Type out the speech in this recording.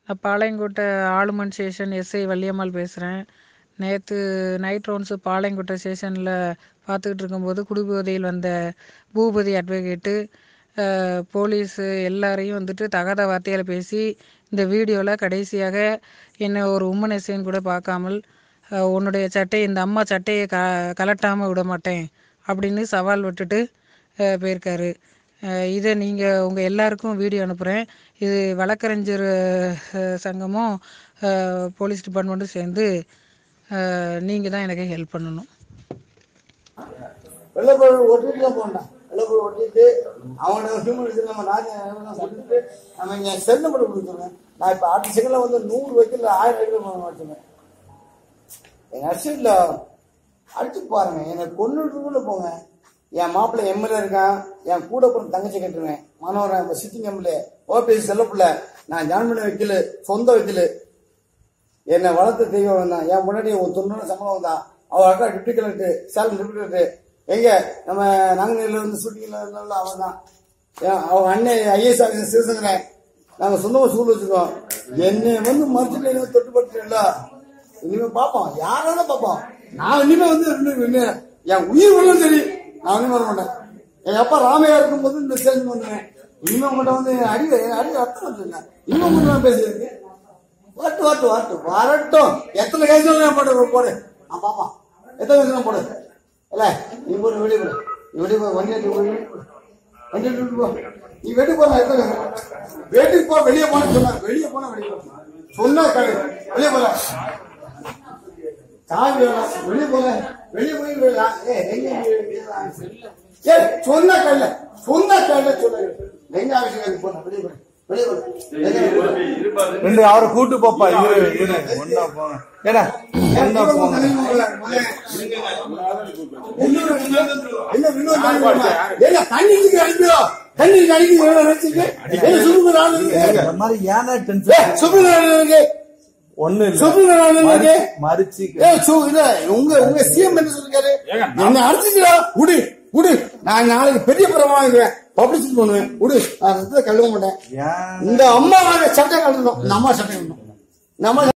நான் பாளையங்கோட்டை ஆளுமன் station SI Valliammal பேசுகிறேன் நேற்று நைட் ரவுண்ட்ஸு பாளையங்கோட்டை ஸ்டேஷனில் பார்த்துக்கிட்டு இருக்கும்போது குடிபோதையில் வந்த பூபதி அட்வொகேட்டு போலீஸு எல்லாரையும் வந்துட்டு தகாத வார்த்தையால் பேசி இந்த வீடியோவில் கடைசியாக என்னை ஒரு உமன் எஸ்ஐன்னு கூட பார்க்காமல் அஹ், உன்னுடைய சட்டை இந்த அம்மா சட்டையை க கலட்டாமல் விட மாட்டேன் அப்படின்னு சவால் விட்டுட்டு அஹ், போயிருக்காரு அஹ், இதை நீங்கள் உங்கள் எல்லாருக்கும் வீடியோ அனுப்புகிறேன் இது வழக்கறிஞர் அஹ், சங்கமும் அஹ், போலீஸ் டிபார்ட்மெண்ட்டும் சேர்ந்து நீங்கள் தான் எனக்கு ஹெல்ப் பண்ணணும் வெள்ளப்பொருள் ஒட்டிட்டு தான் போகணும் வெள்ளப்பொருள் ஒட்டிட்டு அவனை ஹியூமன் நம்ம ராஜா சொல்லிட்டு நம்ம இங்கே செல் நம்பர் கொடுத்துருவேன் நான் இப்போ அடுத்த செகண்டில் வந்து நூறு வைக்கல ஆயிரம் வைக்கல வச்சுருவேன் எங்கள் அரசியலில் அடிச்சு பாருங்க என்னை கொண்டுட்டு போங்க என் மாப்பிள்ளை எம்எல்ஏ இருக்கான் என் கூட பிறந்த தங்கச்சி கட்டுருவேன் மனோரன் இப்போ சிட்டிங் எம்எல்ஏ ஓபிஎஸ் செல்லப்பிள்ள நான் ஜாயின் பண்ண வைக்கல சொந்த வைக்கல என்னை வளர்த்த தெய்வம் தான் என் முன்னாடி ஒரு தொண்ணூறு சம்பளம் தான் அவள் அக்கா deputy collector Salem deputy collector எங்க நம்ம நாங்குநேரில் இருந்து ஷூட்டிங்ல இருந்தாலும் அவன் தான் அவன் அண்ணன் ஐஏஎஸ் ஆஃபீஸர் சிவசங்கரன் நாங்கள் சொந்தமாக ஸ்கூல் வச்சிருக்கோம் என்னை வந்து மறுத்துட்டு என்ன தொட்டுப்பட்டுல இனிமே பார்ப்போம் யாராலும் பார்ப்போம் நான் இனிமே வந்து இனிமே- இனிமே என் உயிர் உள்ளம் சரி நான் இனிமே வர மாட்டேன் எங்க அப்பா ராமையா இருக்கும்போது இந்த சேஞ்ச் பண்ணுவேன் இனிமே உங்கள்கிட்ட வந்து அடி அடி அர்த்தம் வச்சுருங்க இனிமே மட்டும் நான் பேசுறேன் வாட்டு வாட்டு வாட்டு வரட்டும் எத்தனை கேஸ் நான் போடு போடு ஆ பாப்பா எத்தனை கேஸ் போடு இல்ல நீ போடு வெளியே போடு நீ வெளியே போ வண்டி எடுத்து போடு வண்டி எடுத்து போ நீ வீட்டுக்கு போன எத்தனை வீட்டுக்கு போ வெளியே போன சொன்னா வெளியே போன வெளியே போ சொன்னா கடை வெளியே போல சாவி வேணாம் வெளியே போல வெளியே போய் விடலாம். ஏய், எங்க ஏ சொன்ன கல்ல சொன்ன கல்ல சொல்ல எங்க ஆஃபீஸுக்கு போன வெளியே போல வெளியே போல எங்க ரெண்டு அவரை கூட்டு போப்பா இரு இரு ஒன்னா போங்க ஏடா ஒன்னா போங்க இந்த மாதிரி ஏன்னா டென்ஷன் ஒண்ணு இல்ல மறிச்சு என்ன அடிச்சுக்கிறா விடு விடு நான் நாளைக்கு பெரிய படமா இருக்கிறேன் பப்ளிசிட்டி பண்ணுவேன் விடு நான் ரத்தத்தை கழுவ மாட்டேன் ஏன் இந்த அம்மா சட்டம் கழுவணும் இந்த அம்மா சட்டம் கழுவணும் இந்த அம்மா